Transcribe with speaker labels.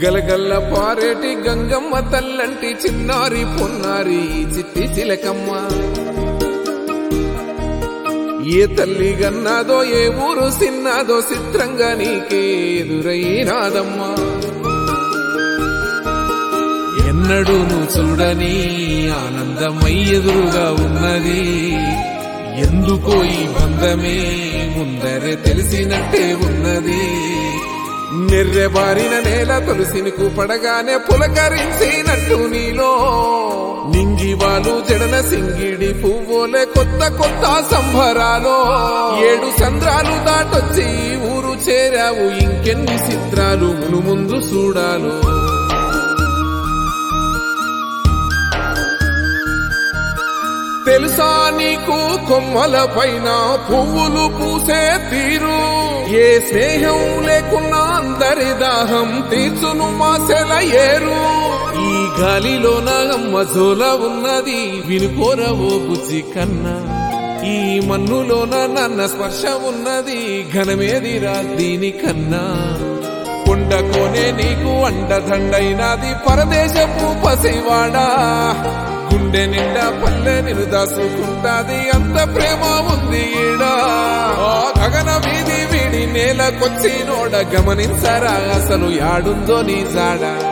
Speaker 1: గలగల్ల పారేటి గంగమ్మ తల్లంటి చిన్నారి పొన్నారి ఈ చిట్టి చిలకమ్మ ఏ తల్లి గన్నాదో ఏ ఊరు సిన్నాదో చిత్రంగా నీకే ఎదురైనాదమ్మా ఎన్నడూ నువ్వు చూడని ఆనందమై ఎదురుగా ఉన్నది ఎందుకో ఈ బంధమే ముందరే తెలిసినట్టే ఉన్నది నెర్రెబారిన నేల తులసిని పడగానే పులకరించినట్టు నీలో నింగివాలు జడన సింగిడి పువ్వులే కొత్త కొత్త సంభరాలో ఏడు సంద్రాలు దాటొచ్చి ఈ ఊరు చేరావు ఇంకెన్ని చిత్రాలు మును ముందు చూడాలో తెలుసా నీకు కొమ్మల పైన పువ్వులు పూసే తీరు ఏ స్నేహం లేకున్నా అందరి దాహం తీర్చును మాసెల ఏరు ఈ గాలిలోన అమ్మ జోల ఉన్నది వినుకోరవో బుజ్జి కన్నా ఈ మన్నులోన నన్న స్పర్శ ఉన్నది ఘనమేదిరా దీనికన్నా కొండకోనే నీకు అండదండైనది పరదేశపు పసివాడా గుండె నిండా పల్లె నిన్ను దాసుకుంటాది అంత ప్రేమ ఉంది ఈడా ఆ గగన వీధి వీడి నేలకొచ్చి నోడ గమనించరా అసలు యాడుందో నీ జాడా